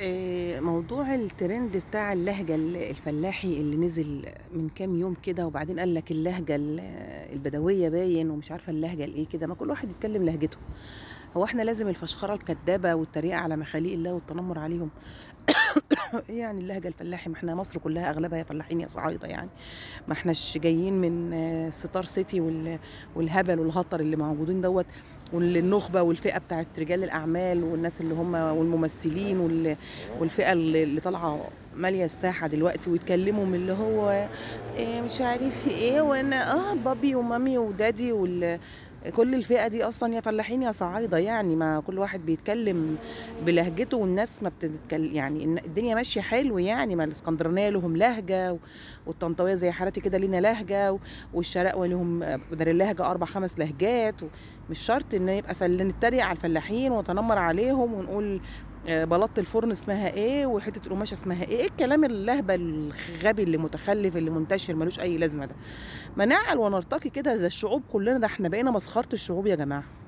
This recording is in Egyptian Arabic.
آآ موضوع الترند بتاع اللهجة ال الفلاحي اللي نزل من كام يوم كده، وبعدين قال لك اللهجة ال البدوية باين ومش عارفة اللهجة الإيه كده، ما كل واحد يتكلم لهجته. هو إحنا لازم الفشخرة الكدابة والتريقة على مخاليق الله والتنمر عليهم إيه يعني اللهجة الفلاحي؟ ما إحنا مصر كلها أغلبها يا فلاحين يا صعايدة يعني، ما إحناش جايين من ستار سيتي وال والهبل والهطر اللي موجودين دوّة، وال النخبة والفئة بتاعة رجال الأعمال والناس اللي هم والممثلين وال والفئة ال اللي طالعة مالية الساحة دلوقتي ويتكلموا من اللي هو آآ مش عارف إيه، وأنا آه بابي ومامي ودادي وال كل الفئة دي أصلًا يا فلاحين يا صعايدة يعني، ما كل واحد بيتكلم بلهجته والناس ما بتتكل يعني الن الدنيا ماشية حلو يعني، ما الإسكندرانية لهم لهجة، والطنطاوية زي حالاتي كده لينا لهجة، والشرقوة ليهم بدل اللهجة 4، 5 لهجات، مش شرط إن يبقى فل نتريق على الفلاحين ونتنمر عليهم ونقول آآ بلاطة الفرن اسمها إيه، وحتة القماشة اسمها إيه، إيه الكلام اللهبل الغبي اللي متخلف اللي منتشر ما لوش أي لازمة ده. ما نعقل ونرتقي كده، ده الشعوب كلنا ده إحنا بقينا مسخرة الشعوب يا جماعة.